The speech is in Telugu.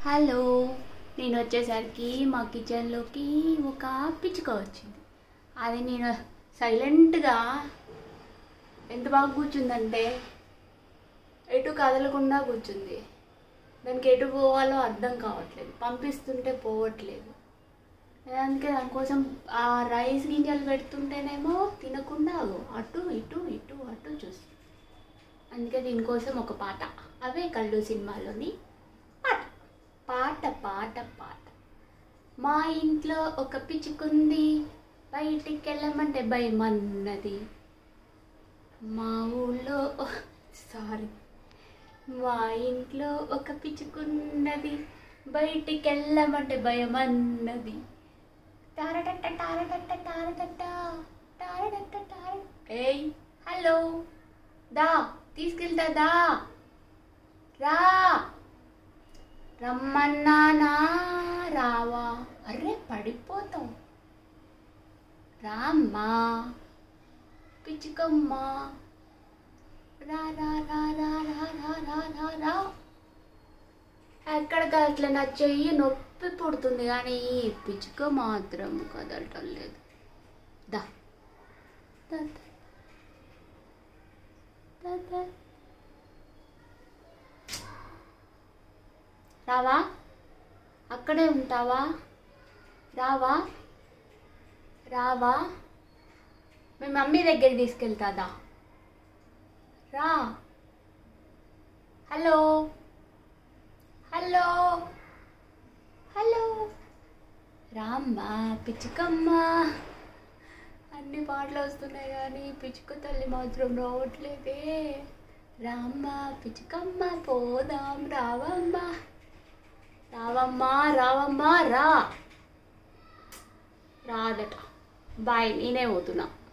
హలో నేను వచ్చేసరికి మా కిచెన్లోకి ఒక పిచ్చుక వచ్చింది అది నేను సైలెంట్గా ఎంత బాగా కూర్చుందంటే ఎటు కదలకుండా కూర్చుంది దానికి ఎటు పోవాలో అర్థం కావట్లేదు పంపిస్తుంటే పోవట్లేదు అందుకే దానికోసం ఆ రైస్ గింజలు పెడుతుంటేనేమో తినకుండా అగో అటు ఇటు ఇటు అటు చూస్తుంది అందుకే దీనికోసం ఒక పాట అవే కళ్ళు సినిమాలోని పాట పాట పాట పాట మా ఇంట్లో ఒక పిచ్చుకుంది బయటికి వెళ్ళమంటే భయం అన్నది మా ఊళ్ళో సారీ మా ఇంట్లో ఒక పిచ్చుకున్నది బయటికి వెళ్ళమంటే భయం అన్నది టారటట్ట టారటట్ట టారటట్ట టారటట్ట టార ఏయ్ హలో దా తీసుకెళ్తా దా రా రమ్మన్నానా రావా అరే పడిపోతాం రామ్మా పిచ్చుకమ్మ రా రా రా రా రా రా రా రా రా ఎక్కడ అట్లా నా చెయ్యి నొప్పి పుడుతుంది కానీ ఈ పిచ్చుక మాత్రం కదలటం లేదు దా దా, దా. దా, దా. రావా అక్కడే ఉంటావా రావా రావా మీ మమ్మీ దగ్గరికి తీసుకెళ్తాదా రా హలో హలో హలో రామ్మా పిచ్చుకమ్మ అన్ని పాటలు వస్తున్నాయి కానీ పిచ్చుక తల్లి మాత్రం రావట్లేదే రామ్మ పిచ్చుకమ్మ పోదాం రావమ్మా రావమ్మా రావమ్మా రా రాదట బాయ్ నేనే పోతున్నా